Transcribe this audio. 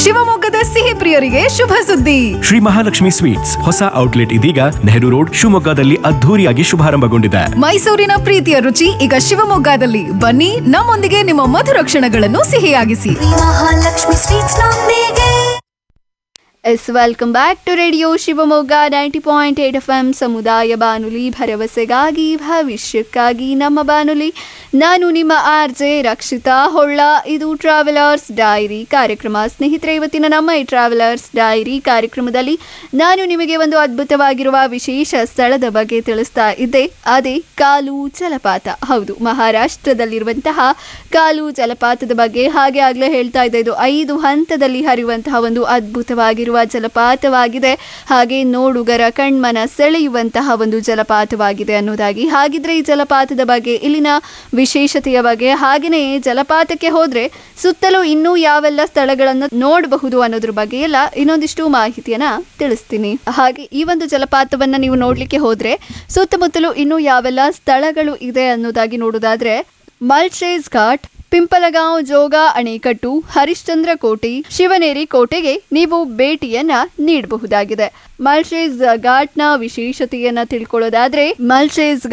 ಶಿವಮೊಗ್ಗದ ಸಿಹಿ ಪ್ರಿಯರಿಗೆ ಶುಭ ಸುದ್ದಿ ಶ್ರೀ ಮಹಾಲಕ್ಷ್ಮಿ ಸ್ವೀಟ್ಸ್ ಹೊಸ ಔಟ್ಲೆಟ್ ಇದೀಗ ನೆಹರು ರೋಡ್ ಶಿವಮೊಗ್ಗದಲ್ಲಿ ಅದ್ಧೂರಿಯಾಗಿ ಶುಭಾರಂಭಗೊಂಡಿದೆ ಮೈಸೂರಿನ ಪ್ರೀತಿಯ ರುಚಿ ಈಗ ಶಿವಮೊಗ್ಗದಲ್ಲಿ ಬನ್ನಿ ನಮ್ಮೊಂದಿಗೆ ನಿಮ್ಮ ಮಧುರ ಕ್ಷಣಗಳನ್ನು ಸಿಹಿಯಾಗಿಸಿ ಮಹಾಲಕ್ಷ್ಮಿ ಸ್ವೀಟ್ಸ್ ನೊಂದಿಗೆ yes welcome back to radio Shivamogga ninety point eight F M ಸಮುದಾಯ ಬಾನುಲಿ ಭರವಸೆಗಾಗಿ ಭವಿಷ್ಯಕ್ಕಾಗಿ ನಮ್ಮ ಬಾನುಲಿ ನಾನು ನಿಮ್ಮ ಆರ್ ಜೆ ರಕ್ಷಿತಾ ಹೊಳ್ಳ ಇದು ಟ್ರಾವೆಲರ್ಸ್ ಡೈರಿ ಕಾರ್ಯಕ್ರಮ ಸ್ನೇಹಿತರೆ ಇವತ್ತಿನ ನಮ್ಮ ಈ ಟ್ರಾವೆಲರ್ಸ್ ಡೈರಿ ಕಾರ್ಯಕ್ರಮದಲ್ಲಿ ನಾನು ನಿಮಗೆ ಒಂದು ಅದ್ಭುತವಾಗಿರುವ ವಿಶೇಷ ಸ್ಥಳದ ಬಗ್ಗೆ ತಿಳಿಸ್ತಾ ಇದ್ದೆ ಅದೇ ಕಾಲು ಜಲಪಾತ ಹೌದು ಮಹಾರಾಷ್ಟ್ರದಲ್ಲಿರುವಂತಹ ಕಾಲು ಜಲಪಾತದ ಬಗ್ಗೆ ಹಾಗೆ ಆಗಲೇ ಹೇಳ್ತಾ ಇದ್ದೆ ಇದು ಐದು ಹಂತದಲ್ಲಿ ಹರಿಯುವಂತಹ ಒಂದು ಅದ್ಭುತವಾಗಿರುವ ಜಲಪಾತವಾಗಿದೆ ಹಾಗೆ ನೋಡುಗರ ಕಣ್ಮನ ಸೆಳೆಯುವಂತಹ ಒಂದು ಜಲಪಾತವಾಗಿದೆ ಅನ್ನೋದಾಗಿ ಹಾಗಿದ್ರೆ ಈ ಜಲಪಾತದ ಬಗ್ಗೆ ಇಲ್ಲಿನ ವಿಶೇಷತೆಯ ಬಗ್ಗೆ ಹಾಗೆಯೇ ಜಲಪಾತಕ್ಕೆ ಹೋದ್ರೆ ಸುತ್ತಲೂ ಇನ್ನೂ ಯಾವೆಲ್ಲ ಸ್ಥಳಗಳನ್ನು ನೋಡಬಹುದು ಅನ್ನೋದ್ರ ಬಗ್ಗೆ ಎಲ್ಲ ಇನ್ನೊಂದಿಷ್ಟು ಮಾಹಿತಿಯನ್ನ ತಿಳಿಸ್ತೀನಿ ಹಾಗೆ ಈ ಒಂದು ಜಲಪಾತವನ್ನ ನೀವು ನೋಡ್ಲಿಕ್ಕೆ ಹೋದ್ರೆ ಸುತ್ತಮುತ್ತಲೂ ಇನ್ನೂ ಯಾವೆಲ್ಲ ಸ್ಥಳಗಳು ಇದೆ ಅನ್ನೋದಾಗಿ ನೋಡೋದಾದ್ರೆ ಮಲ್ಚೇಸ್ ಘಾಟ್ ಪಿಂಪಲಗಾಂವ್ ಜೋಗ ಅಣೆಕಟ್ಟು ಹರಿಶ್ಚಂದ್ರ ಕೋಟೆ ಶಿವನೇರಿ ಕೋಟೆಗೆ ನೀವು ಭೇಟಿಯನ್ನ ನೀಡಬಹುದಾಗಿದೆ ಮಲ್ಚೇಸ್ ಘಾಟ್ನ ವಿಶೇಷತೆಯನ್ನ ತಿಳ್ಕೊಳ್ಳೋದಾದ್ರೆ ಮಲ್ಚೇಸ್